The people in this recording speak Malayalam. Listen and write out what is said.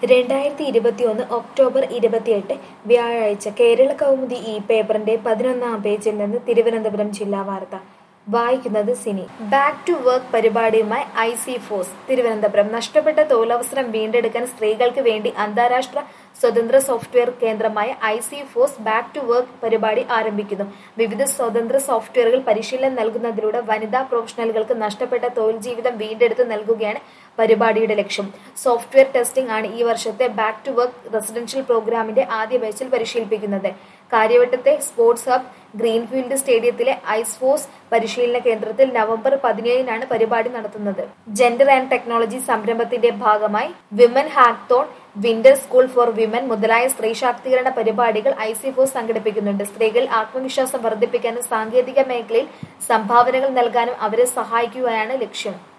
രണ്ടായിരത്തി ഇരുപത്തിയൊന്ന് ഒക്ടോബർ ഇരുപത്തിയെട്ട് വ്യാഴാഴ്ച കേരള കൗമുദി ഈ പേപ്പറിന്റെ പതിനൊന്നാം പേജിൽ നിന്ന് തിരുവനന്തപുരം ജില്ലാ വാർത്ത വായിക്കുന്നത് സിനി ബാക്ക് ടു വർക്ക് പരിപാടിയുമായി ഐ സി ഫോഴ്സ് തിരുവനന്തപുരം നഷ്ടപ്പെട്ട തൊഴിലവസരം വീണ്ടെടുക്കാൻ സ്ത്രീകൾക്ക് വേണ്ടി അന്താരാഷ്ട്ര സ്വതന്ത്ര സോഫ്റ്റ്വെയർ കേന്ദ്രമായ I C FOSS back to work പരിപാടി ആരംഭിക്കുന്നു വിവിധ സ്വതന്ത്ര സോഫ്റ്റ്വെയറുകൾ പരിശീലനം നൽകുന്നതിലൂടെ വനിതാ പ്രൊഫഷണലുകൾക്ക് നഷ്ടപ്പെട്ട തൊഴിൽ ജീവിതം വീണ്ടെടുത്ത് നൽകുകയാണ് പരിപാടിയുടെ ലക്ഷ്യം സോഫ്റ്റ്വെയർ ടെസ്റ്റിംഗ് ആണ് ഈ വർഷത്തെ ബാക്ക് ടു വർക്ക് റെസിഡൻഷ്യൽ പ്രോഗ്രാമിന്റെ ആദ്യ ബാച്ചിൽ പരിശീലിപ്പിക്കുന്നത് കാര്യവട്ടത്തെ സ്പോർട്സ് ഹബ് ഗ്രീൻഫീൽഡ് സ്റ്റേഡിയത്തിലെ ഐസ് ഫോഴ്സ് പരിശീലന കേന്ദ്രത്തിൽ നവംബർ പതിനേഴിനാണ് പരിപാടി നടത്തുന്നത് ജെൻഡർ ആൻഡ് ടെക്നോളജി സംരംഭത്തിന്റെ ഭാഗമായി women hackathon winter school for women മുതലായ സ്ത്രീ ശാക്തീകരണ പരിപാടികൾ ഐ സി ഫോഴ്സ് സംഘടിപ്പിക്കുന്നുണ്ട് സ്ത്രീകൾ ആത്മവിശ്വാസം വർദ്ധിപ്പിക്കാനും സാങ്കേതിക മേഖലയിൽ സംഭാവനകൾ നൽകാനും അവരെ സഹായിക്കുകയാണ് ലക്ഷ്യം